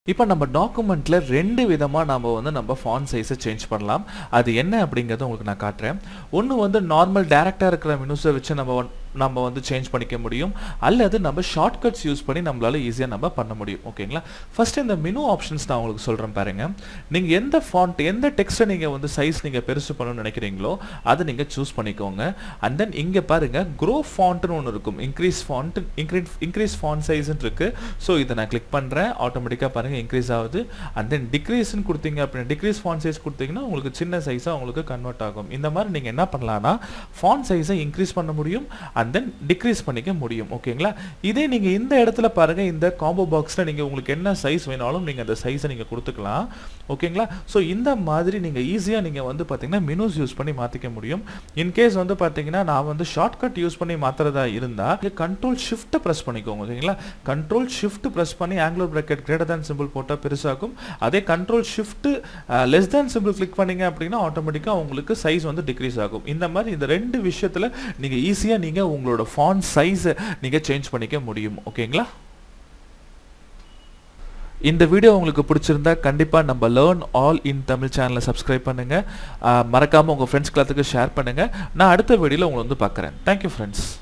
இப்போ நம்ம டாக்குமெண்ட்ல ரெண்டு விதமாக நம்ம வந்து நம்ம ஃபாண்ட் சைஸை சேஞ்ச் பண்ணலாம் அது என்ன அப்படிங்கிறத உங்களுக்கு நான் காட்டுறேன் ஒன்று வந்து நார்மல் டேரெக்டாக இருக்கிற மினுஸை வச்சு நம்ம வந்து- நம்ம வந்து சேஞ்ச் பண்ணிக்க முடியும் அல்லது நம்ம ஷார்ட்கட்ஸ் யூஸ் பண்ணி நம்மளால ஈஸியாக நம்ம பண்ண முடியும் ஓகேங்களா ஃபர்ஸ்ட் இந்த மெனு ஆப்ஷன்ஸ் நான் உங்களுக்கு சொல்கிறேன் பாருங்க நீங்கள் எந்த ஃபாண்ட் எந்த டெக்ஸ்ட்டை நீங்கள் வந்து சைஸ் நீங்கள் பெருசு பண்ணணும்னு நினைக்கிறீங்களோ அதை நீங்கள் சூஸ் பண்ணிக்கோங்க அண்ட் தென் இங்கே பாருங்க க்ரோ ஃபாண்ட்னு ஒன்று இருக்கும் increase font increase increase font சைஸ்ன்னு இருக்கு ஸோ இதை நான் கிளிக் பண்ணுறேன் ஆட்டோமேட்டிக்காக பாருங்க இன்க்ரீஸ் ஆகுது அண்ட் தென் டிக்ரீஸ்னு கொடுத்தீங்க அப்படின்னா டிக்ரீஸ் ஃபாண்ட் சைஸ் கொடுத்தீங்கன்னா உங்களுக்கு சின்ன சைஸாக உங்களுக்கு கன்வெர்ட் ஆகும் இந்த மாதிரி நீங்கள் என்ன பண்ணலாம்னா ஃபாண்ட் சைஸை இன்க்ரீஸ் பண்ண முடியும் அண்ட் தென் டிக்ரீஸ் பண்ணிக்க முடியும் ஓகேங்களா இதே நீங்கள் இந்த இடத்துல பாருங்க இந்த காம்போ பாக்ஸில் நீங்கள் உங்களுக்கு என்ன சைஸ் வேணாலும் நீங்கள் அந்த சைஸை நீங்கள் கொடுத்துக்கலாம் ஓகேங்களா ஸோ இந்த மாதிரி நீங்கள் ஈஸியாக நீங்கள் வந்து பார்த்தீங்கன்னா மெனுஸ் யூஸ் பண்ணி மாற்றிக்க முடியும் இன்கேஸ் வந்து பார்த்தீங்கன்னா நான் வந்து ஷார்ட்கட் யூஸ் பண்ணி மாற்றுறதா இருந்தால் கண்ட்ரோல் ஷிஃப்ட்டை ப்ரெஸ் பண்ணிக்கோங்க ஓகேங்களா கண்ட்ரோல் ஷிஃப்ட் ப்ரெஸ் பண்ணி angular bracket greater than symbol போட்டால் பெருசாகும் அதே control shift less than symbol click பண்ணீங்க அப்படின்னா ஆட்டோமேட்டிக்காக உங்களுக்கு சைஸ் வந்து டிக்ரீஸ் ஆகும் இந்த மாதிரி இந்த ரெண்டு விஷயத்தில் நீங்கள் ஈஸியாக நீங்கள் உங்களோட ஃபாண்ட் சைஸை நீங்கள் சேஞ்ச் பண்ணிக்க முடியும் ஓகேங்களா இந்த வீடியோ உங்களுக்கு பிடிச்சிருந்தா கண்டிப்பாக நம்ம லேர்ன் ஆல் இன் தமிழ் சேனலை சப்ஸ்கிரைப் பண்ணுங்கள் மறக்காமல் உங்கள் ஃப்ரெண்ட்ஸ் எல்லாத்துக்கும் ஷேர் பண்ணுங்கள் நான் அடுத்த வீடியோவில் உங்களை வந்து பார்க்குறேன் தேங்க்யூ ஃப்ரெண்ட்ஸ்